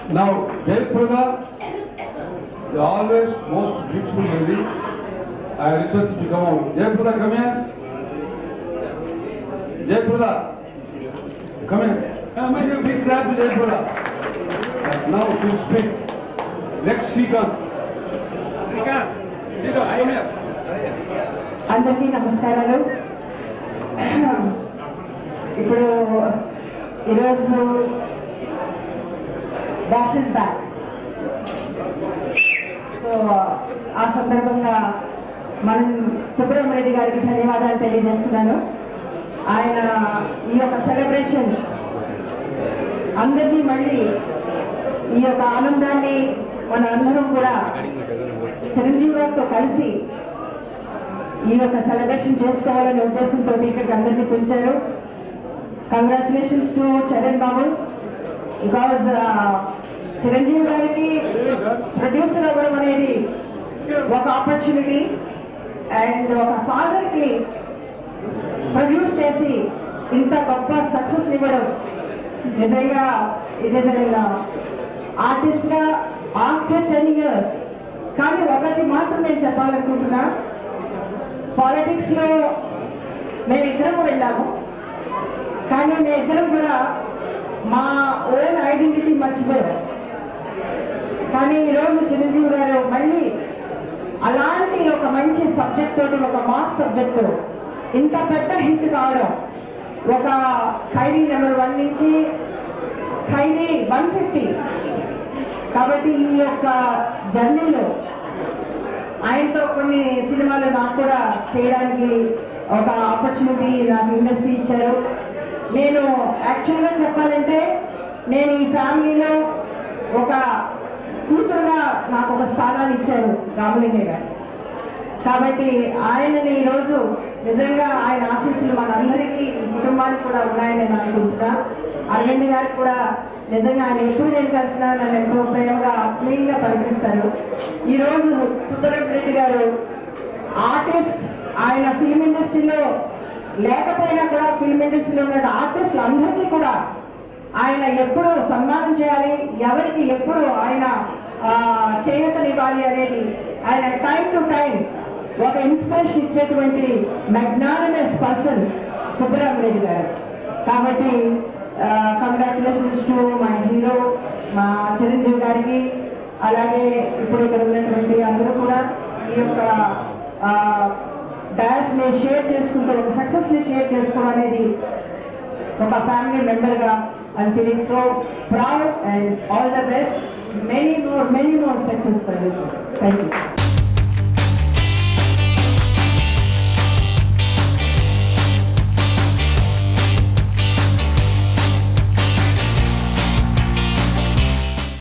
Now, Jayprada, you always most beautiful lady. I request you to come out. Jayprada, come here. Jayprada, come here. Come here, big clap to Jayprada. Now to speak. Next speaker. Srikanth, Srikanth, come here. అందరికీ నమస్కారాలు ఇప్పుడు ఈరోజు backs is back so ఆ సందర్భంగా మనం సుబ్రహ్మరెడ్డి గారికి ధన్యవాదాలు తెలియజేస్తున్నాను ఆయన ఈ యొక్క సెలబ్రేషన్ అందరినీ మళ్ళీ ఈ యొక్క ఆనందాన్ని మన అందరం కూడా చిరంజీవి గారితో కలిసి ఈ యొక్క సెలబ్రేషన్ చేసుకోవాలనే ఉద్దేశంతో ఇక్కడికి అందరినీ పిలిచారు congratulations to Charan Babu because Chiranjeevi గారికి ప్రొడ్యూసర్ అవ్వడం అనేది ఒక ఆపర్చునిటీ అండ్ ఒక ఫాదర్ కి ప్రొడ్యూస్ చేసి ఇంత గొప్ప సక్సెస్ ఇవ్వడం నిజంగా ఇట్ ఈస్ ఆర్టిస్ట్ గా ఆఫ్టర్ టెన్ ఇయర్స్ కానీ ఒకటి మాత్రం నేను చెప్పాలనుకుంటున్నా పాలిటిక్స్ లో మేమిద్దరం వెళ్ళాము కానీ మేమిద్దరం కూడా మా ఓన్ ఐడెంటిటీ మర్చిపోయాం కానీ ఈరోజు చిరంజీవి గారు మళ్ళీ అలాంటి ఒక మంచి సబ్జెక్ట్ తోటి ఒక మాస్ సబ్జెక్ట్ ఇంత పెద్ద హిట్ కావడం ఒక ఖైదీ నెంబర్ వన్ నుంచి ఖైదీ వన్ ఫిఫ్టీ కాబట్టి ఈ యొక్క జర్నీలో ఆయనతో కొన్ని సినిమాలు నాకు కూడా చేయడానికి ఒక ఆపర్చునిటీ నాకు ఇండస్ట్రీ ఇచ్చారు నేను యాక్చువల్గా చెప్పాలంటే నేను ఈ ఫ్యామిలీలో ఒక కూతురుగా నాకు ఒక స్థానాన్ని ఇచ్చారు రామలింగయ్య గారు కాబట్టి ఆయనని ఈరోజు నిజంగా ఆయన ఆశీస్సులు మనందరికీ ఈ కుటుంబానికి కూడా ఉన్నాయని నేను అనుకుంటున్నా అరవింద్ గారికి కూడా నిజంగా ఆయన ఎప్పుడు నేను కలిసినా నన్ను ఎంతో ప్రేమగా ఆత్మీయంగా పలికిస్తారు ఈరోజు సుబ్బరెడ్డి గారు ఆర్టిస్ట్ ఆయన ఫిల్మ్ ఇండస్ట్రీలో లేకపోయినా కూడా ఫిల్మ్ ఇండస్ట్రీలో ఉన్న ఆర్టిస్టులు అందరికీ కూడా ఆయన ఎప్పుడు సన్మానం చేయాలి ఎవరికి ఎప్పుడు ఆయన ఆ, చేయూతనివ్వాలి అనేది ఆయన టైం టు టైం ఒక ఇన్స్పిరేషన్ ఇచ్చేటువంటి మెగ్నానమస్ పర్సన్ సుబ్బరామరెడ్డి గారు కాబట్టి కంగ్రాచులేషన్స్ టు మా హీరో మా చిరంజీవి గారికి అలాగే ఇప్పుడు ఇక్కడ ఉన్నటువంటి అందరూ కూడా ఈ యొక్క డాన్స్ ని షేర్ చేసుకుంటూ ఒక సక్సెస్ ని షేర్ చేసుకోవడం అనేది ఒక ఫ్యామిలీ మెంబర్ గా I'm feeling so proud and all the best many more many more success for thank you